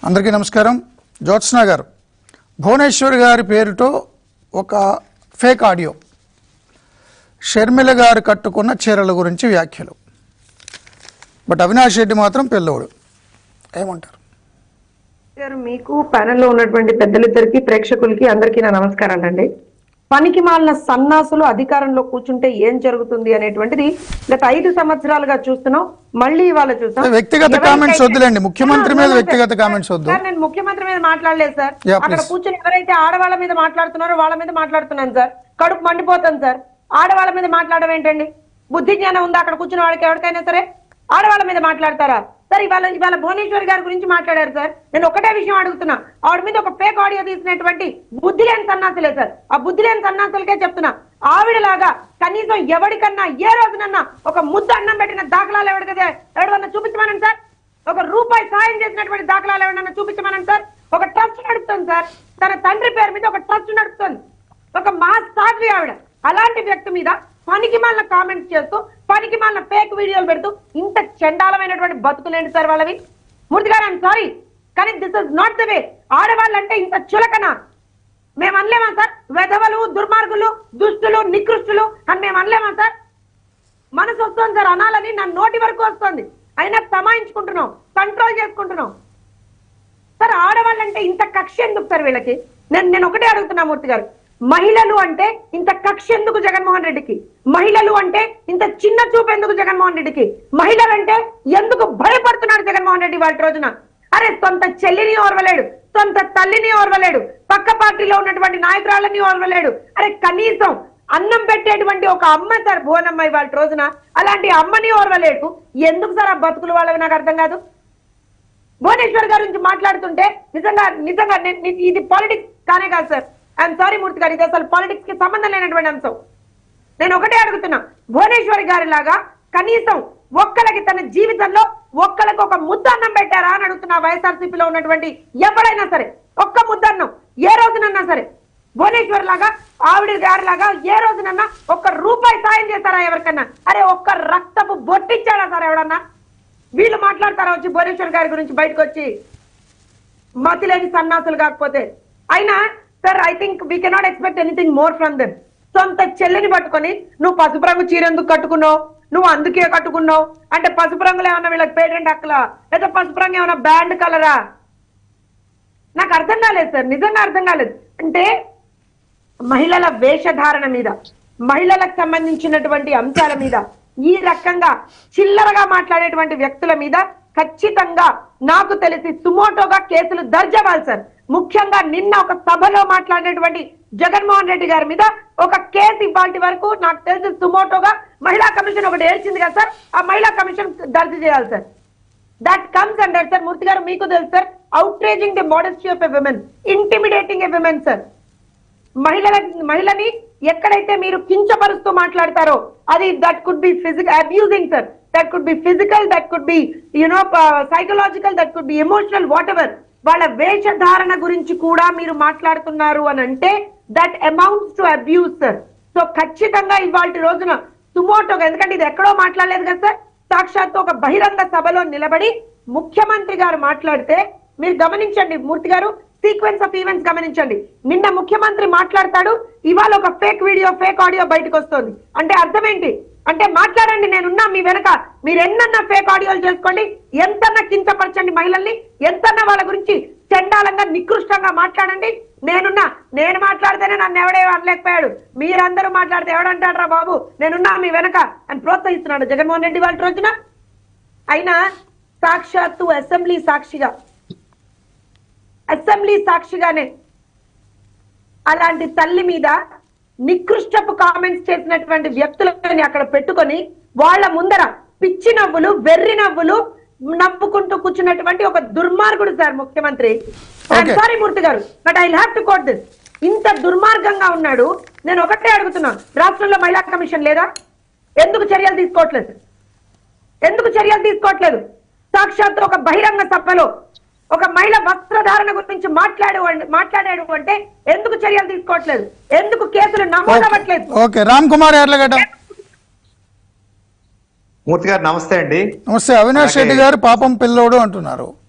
అందరికీ నమస్కారం జ్యోత్స్న గారు భువనేశ్వర్ గారి పేరుతో ఒక ఫేక్ ఆడియో షర్మిల గారు కట్టుకున్న చీరల గురించి వ్యాఖ్యలు బట్ అవినాష్ రెడ్డి మాత్రం పిల్లోడు ఏమంటారు గారు మీకు ప్యానెల్లో ఉన్నటువంటి పెద్దలిద్దరికి ప్రేక్షకులకి అందరికీ నా నమస్కారాలండి పనికి మాలిన సన్నాసులు అధికారంలో కూర్చుంటే ఏం జరుగుతుంది అనేటువంటిది గత ఐదు సంవత్సరాలుగా చూస్తున్నాం మళ్ళీ ఇవాళ చూస్తాం వ్యక్తిగత ఎవరికైతే- comments వద్దులేండి. ముఖ్యమంత్రి మీద ఆ, no, no, వ్యక్తిగత sir. comments వద్దు. సార్, నేను ముఖ్యమంత్రి మీద మాట్లాడలేదు సార్ Yeah, అక్కడ please. కూర్చొని ఎవరైతే ఆడవాళ్ళ మీద మాట్లాడుతున్నారో వాళ్ళ మీద మాట్లాడుతున్నాను సార్ కడుపు మండిపోతాను సార్ ఆడవాళ్ళ మీద మాట్లాడడం ఏంటండి బుద్ధి జ్ఞానం ఉందా అక్కడ కూర్చున్న వాళ్ళకి ఎవరికైనా సరే ఆడవాళ్ళ మీద మాట్లాడతారా సార్ ఇవాళ ఇవాళ భువనేశ్వర్ గారి గురించి మాట్లాడారు సార్ నేను ఒకటే విషయం అడుగుతున్నా ఆవిడ మీద ఒక ఫేక్ ఆడియో తీసినటువంటి బుద్ధి లేని సన్నాసులే సార్ ఆ బుద్ధి లేని సన్నాసులకే చెప్తున్నా ఆవిడలాగా కనీసం ఎవరికన్నా ఏ రోజునన్నా ఒక ముద్ద అన్నం పెట్టిన దాఖలాలు ఎవరికైతే ఎవరికన్నా చూపించమనండి సార్ ఒక రూపాయి సాయం చేసినటువంటి దాఖలాలు ఎవరన్నా చూపించమనండి సార్ ఒక ట్రస్ట్ నడుపుతుంది సార్ తన తండ్రి పేరు మీద ఒక ట్రస్ట్ నడుపుతుంది ఒక మా సాధ్వి ఆవిడ అలాంటి వ్యక్తి మీద పనికి మాలిన కామెంట్స్ చేస్తూ పనికి మాలిన ఫేక్ వీడియోలు పెడుతూ ఇంత చండాలమైనటువంటి బతుకులేంటి సార్ వాళ్ళవి మూర్తి గారు ఐమ్ సారీ కానీ this is not the way ఆడవాళ్ళంటే ఇంత చులకన మేము అనలేమా సార్ వెధవలు దుర్మార్గులు దుష్టులు నికృష్టులు అని మేము అనలేమా సార్ మనసు వస్తుంది సార్ అనాలని నా నోటి వరకు వస్తుంది అయినా తమాయించుకుంటున్నాం కంట్రోల్ చేసుకుంటున్నాం సార్ ఆడవాళ్ళంటే ఇంత కక్ష ఎందుకు సార్ వీళ్ళకి నేను నేను ఒకటే అడుగుతున్నా మూర్తి గారు మహిళలు అంటే ఇంత కక్ష ఎందుకు జగన్మోహన్ రెడ్డికి మహిళలు అంటే ఇంత చిన్న చూపు ఎందుకు జగన్మోహన్ రెడ్డికి మహిళలంటే ఎందుకు భయపడుతున్నాడు జగన్మోహన్ రెడ్డి వాళ్ళ రోజున అరే సొంత చెల్లిని ఓర్వలేడు సొంత తల్లిని ఓర్వలేడు పక్క పార్టీలో ఉన్నటువంటి నాయకురాళ్ళని ఓర్వలేడు అరే కనీసం అన్నం పెట్టేటువంటి ఒక అమ్మ సార్ భువనమ్మ వాళ్ళ రోజున అలాంటి అమ్మని ఓర్వలేడు ఎందుకు సార్ ఆ బతుకులు వాళ్ళవి నాకు అర్థం కాదు భువనేశ్వర్ గారి గురించి మాట్లాడుతుంటే నిజంగా నిజంగా నేను- నేను- ఇది పాలిటిక్స్ కానే కాదు సార్ ఐఎమ్ సారీ మూర్తి గారు ఇది అసలు పాలిటిక్స్ కి సంబంధం లేనటువంటి అంశం నేను ఒకటే అడుగుతున్నా భువనేశ్వరి గారి లాగా కనీసం ఒక్కలకి తన జీవితంలో ఒక్కలకి ఒక ముద్ద అన్నం పెట్టారా అని అడుగుతున్నా వైఎస్ఆర్సీపీలో ఉన్నటువంటి ఎవరైనా సరే ఒక్క ముద్ద అన్నం ఏ రోజునన్నా సరే భువనేశ్వర్ లాగా ఆవిడ గారి లాగా ఏ రోజునన్నా ఒక్క రూపాయి సాయం చేస్తారా ఎవరికన్నా అరే ఒక్క రక్తపు బొట్టిచ్చాడా సార్ ఎవడన్నా వీళ్ళు మాట్లాడతారా వచ్చి భువనేశ్వర్ గారి గురించి బయటకు వచ్చి మతి లేని సన్నాసులు కాకపోతే అయినా sir I think we cannot expect anything more from them సొంత చెల్లిని పట్టుకొని నువ్వు పసుపు రంగు చీర ఎందుకు కట్టుకున్నావు నువ్వు అందుకే కట్టుకున్నావు అంటే పసుపు రంగులో ఏమన్నా వీళ్ళకి పేటెంట్ హక్కులా లేదా పసుపు రంగు ఏమన్నా బ్యాండ్ కలరా నాకు అర్థం కాలేదు సార్ నిజంగా అర్థం కాలేదు అంటే మహిళల వేషధారణ మీద మహిళలకు సంబంధించినటువంటి అంశాల మీద ఈ రకంగా చిల్లరగా మాట్లాడేటువంటి వ్యక్తుల మీద ఖచ్చితంగా నాకు తెలిసి సుమోటోగా కేసులు దర్జవాలి సార్ ముఖ్యంగా నిన్న ఒక సభలో మాట్లాడినటువంటి జగన్మోహన్ రెడ్డి గారి మీద ఒక కేసు ఇవాటి వరకు నాకు తెలిసి సుమోటోగా మహిళా కమిషన్ ఒకటి ఏడ్చింది కదా సార్ ఆ మహిళా కమిషన్ దర్జీ చేయాలి sir that comes under sir Murthy garu మీకు తెలుసు sir outraging the modesty of a women intimidating a women sir మహిళల మహిళని ఎక్కడైతే మీరు కించపరుస్తూ మాట్లాడతారో అది that could be physical abusing sir that could be physical that could be you know psychological that could be emotional whatever వాళ్ళ వేషధారణ గురించి కూడా మీరు మాట్లాడుతున్నారు అని అంటే that amounts to abuse sir so ఖచ్చితంగా ఇవాళ రోజున సుమోటోగా ఎందుకంటే ఇది ఎక్కడో మాట్లాడలేదు కదా సార్ సాక్షాత్తు ఒక బహిరంగ సభలో నిలబడి ముఖ్యమంత్రి గారు మాట్లాడితే మీరు గమనించండి మూర్తి గారు సీక్వెన్స్ ఆఫ్ ఈవెంట్స్ గమనించండి నిన్న ముఖ్యమంత్రి మాట్లాడతాడు ఇవాళ ఒక ఫేక్ వీడియో ఫేక్ ఆడియో బయటకు వస్తుంది అంటే అర్థం ఏంటి అంటే మాట్లాడండి నేనున్నా మీ వెనక మీరు ఎన్నన్నా ఫేక్ ఆడియోలు చేసుకోండి ఎంతన్నా కించపరచండి మహిళల్ని ఎంతన్నా వాళ్ళ గురించి చండాలంగా నికృష్టంగా మాట్లాడండి నేనున్నా నేను మాట్లాడితేనే నన్ను ఎవడే అనలేకపోయాడు మీరందరూ మాట్లాడితే ఎవడంటాడరా బాబు నేనున్నా మీ వెనక అని ప్రోత్సహిస్తున్నాడు జగన్మోహన్ రెడ్డి వాళ్ళ రోజున అయినా సాక్షాత్తు అసెంబ్లీ సాక్షిగా అసెంబ్లీ సాక్షిగానే అలాంటి తల్లి మీద నికృష్టపు కామెంట్స్ చేసినటువంటి వ్యక్తులని అక్కడ పెట్టుకొని వాళ్ళ ముందర పిచ్చి నవ్వులు వెర్రి నవ్వులు నవ్వుకుంటూ కూర్చున్నటువంటి ఒక దుర్మార్గుడు సార్ ముఖ్యమంత్రి Okay. Sorry Murthy garu but I have to quote this ఇంత దుర్మార్గంగా ఉన్నాడు నేను ఒకటే అడుగుతున్నా రాష్ట్రంలో మహిళా కమిషన్ లేదా ఎందుకు చర్యలు తీసుకోవట్లేదు ఎందుకు చర్యలు తీసుకోవట్లేదు సాక్షాత్తు ఒక బహిరంగ సభలో ఒక మహిళ వస్త్రధారణ గురించి మాట్లాడు మాట్లాడాడు అంటే ఎందుకు చర్యలు తీసుకోవట్లేదు ఎందుకు కేసులు నమోదవ్వట్లేదు ఓకే రామ్ కుమార్ యార్లగడ్డ మూర్తి గారు నమస్తే అండి నమస్తే అవినాష్ రెడ్డి గారు పాపం పిల్లోడు అంటున్నారు